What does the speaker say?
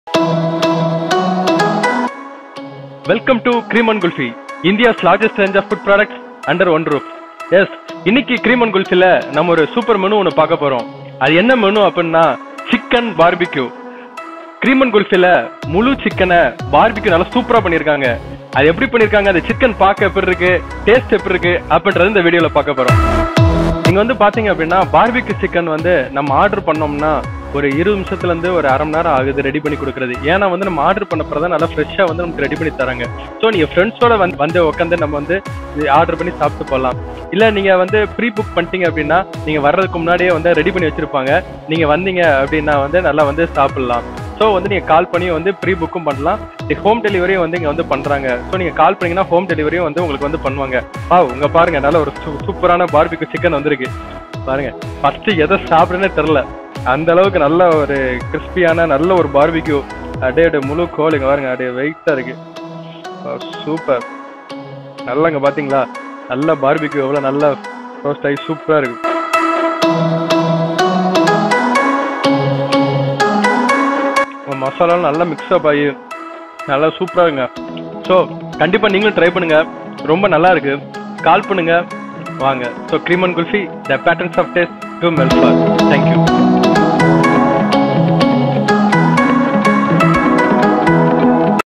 welcome to Creamon kulfi India's largest range of food products under one rupees இன்னைக்கு Creamon குல்ஃபில நம்ம ஒரு super menu ஒன்று பார்க்க போறோம் அது என்ன மெனு அப்படின்னா சிக்கன் பார்பிக்யூ கிரீமன் குல்ஃபில முழு சிக்கனை பார்பிக்யூ நல்லா சூப்பரா பண்ணியிருக்காங்க அது எப்படி பண்ணியிருக்காங்க அந்த சிக்கன் பார்க்க எப்படி இருக்கு டேஸ்ட் எப்படி இருக்கு அப்படின்றது இந்த வீடியோல பார்க்க போறோம் நீங்க வந்து பாத்தீங்க அப்படின்னா பார்பிக்யூ சிக்கன் வந்து நம்ம ஆர்டர் பண்ணோம்னா ஒரு இருபது நிமிஷத்துல இருந்து ஒரு அரை மணி நேரம் ஆகுது ரெடி பண்ணி கொடுக்குறது ஏன்னா வந்து நம்ம ஆர்டர் பண்ண பிறகு நல்லா ஃப்ரெஷ்ஷா வந்து நமக்கு ரெடி பண்ணி தராங்க ஸோ நீங்க ஃப்ரெண்ட்ஸோட வந்து வந்து உட்காந்து நம்ம வந்து ஆர்டர் பண்ணி சாப்பிட்டு போகலாம் இல்ல நீங்க வந்து ப்ரீ புக் பண்ணிட்டீங்க அப்படின்னா நீங்க வர்றதுக்கு முன்னாடியே வந்து ரெடி பண்ணி வச்சிருப்பாங்க நீங்க வந்தீங்க அப்படின்னா வந்து நல்லா வந்து சாப்பிடலாம் ஸோ வந்து நீங்க கால் பண்ணி வந்து ப்ரீ புக்கும் பண்ணலாம் ஹோம் டெலிவரியும் வந்து இங்க வந்து பண்றாங்க ஸோ நீங்க கால் பண்ணீங்கன்னா ஹோம் டெலிவரியும் வந்து உங்களுக்கு வந்து பண்ணுவாங்க ஆ உங்க பாருங்க நல்ல ஒரு சூ- சூப்பரான பார்பிக்கு சிக்கன் வந்திருக்கு பாருங்க ஃபர்ஸ்ட் எதை சாப்பிடுறேனே தெரில அந்த அளவுக்கு நல்ல ஒரு கிறிஸ்பியான நல்ல ஒரு பார்பிக்யூ அப்படியே அப்படியே முழு கோழிங்க பாருங்க அப்படியே வெயிட்டா இருக்கு சூப்பர் நல்லங்க பாத்தீங்களா நல்ல பார்பிக்யூ எவ்வளவு நல்ல ரோஸ்ட் ஆகி சூப்பரா இருக்கு மசாலாலாம் நல்லா மிக்ஸ் அப் ஆகி நல்லா சூப்பரா இருக்குங்க ஸோ கண்டிப்பா நீங்களும் ட்ரை பண்ணுங்க ரொம்ப நல்லா இருக்கு கால் பண்ணுங்க வாங்க so Creamon kulfi the patterns of taste to மெல்ஃபார் தேங்க்யூ